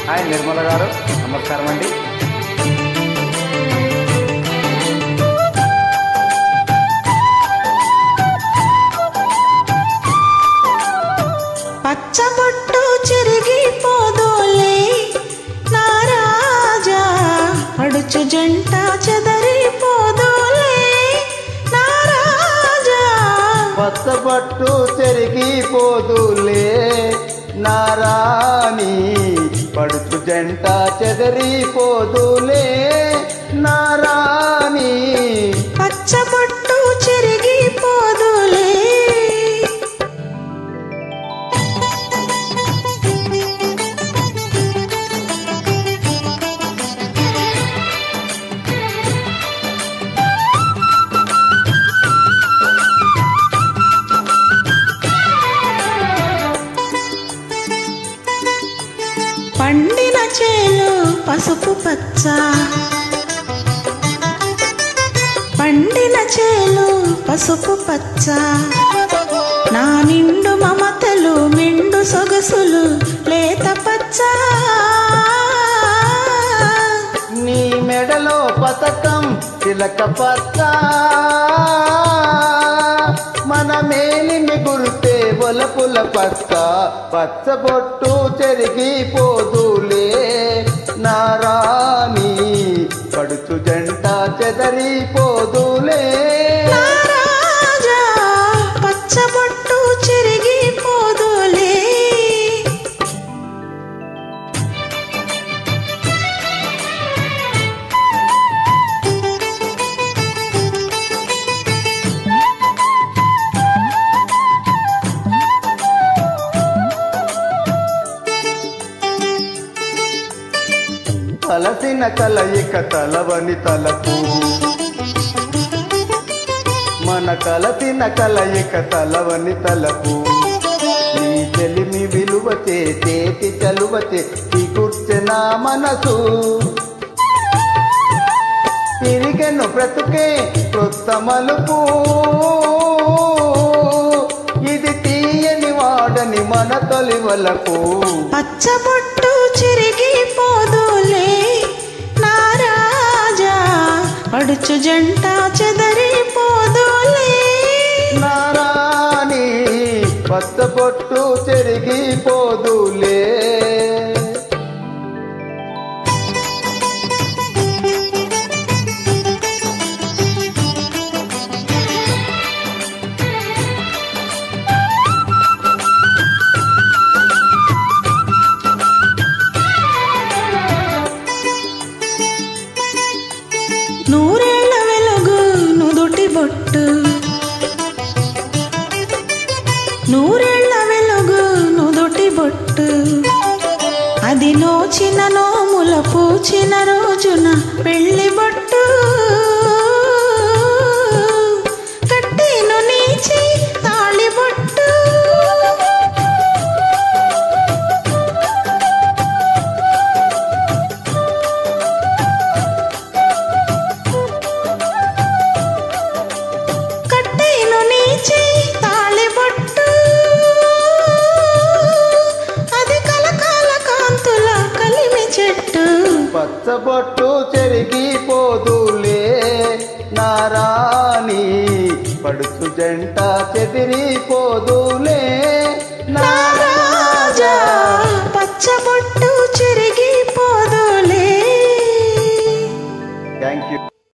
hi Nirmala గారు నమస్కారం అండి పచ్చబొట్టు చెరిగిపోదోలే నా రాజా పడుచు జంట చెదరిపోదోలే నా రాజా పచ్చబట్టు చెరిగిపోదులే నారాణి పడుచు జంట చెదరిపోదులే నారాణి పచ్చబొట్టు చెరిగిపోదోలే పండిన చేలు పసుపు పచ్చ పండిన చేలు పసుపు పచ్చ నా నిండు మమతలు మిండు సొగసులు లేత పచ్చ నీ మెడలో పతకం చిలక పచ్చ మన మేలిని గురితే ఒలపుల పచ్చ పచ్చబొట్టు చెరిగిపోదులే నారాణి పడుచు జంట చెదరిపోదులే నా రాజా పచ్చబొట్టు చెరిగిపోదులే కలసిన కలయిక తలవని తలపు మన కలసిన కలయిక తలవని తలపు నీ చెలిమి విలువచే చేతి చలువచే కూర్చెనా మనసు తిరిగెను బ్రతుకే క్రొత్త మలుపు ఇది తీయని వాడని మన తొలి వలకు పచ్చబొట్టు చెరిగిపోదులే నా రాజా పడుచు జంట చెదరిపోదులే నారాణి పచ్చబొట్టు చెరిగిపోదులే నూరేళ్ల వెలుగు నుదుటి బొట్టు నూరేళ్ల వెలుగు నుదుటి బొట్టు అది నోచిన నోముల పూచిన రోజున పెళ్లి బొట్టు కట్టిను నీచి తాళి బొట్టు కట్టేను నీచి తాళి బొట్టు అది కలకాల కాంతుల కలిమి చెట్టు పచ్చబొట్టు చెరిగిపోదులే నారాణి పడుచు జంట చెదిరిపోదులే నా రాజా పచ్చబొట్టు చెరిగిపోదులే థ్యాంక్ యూ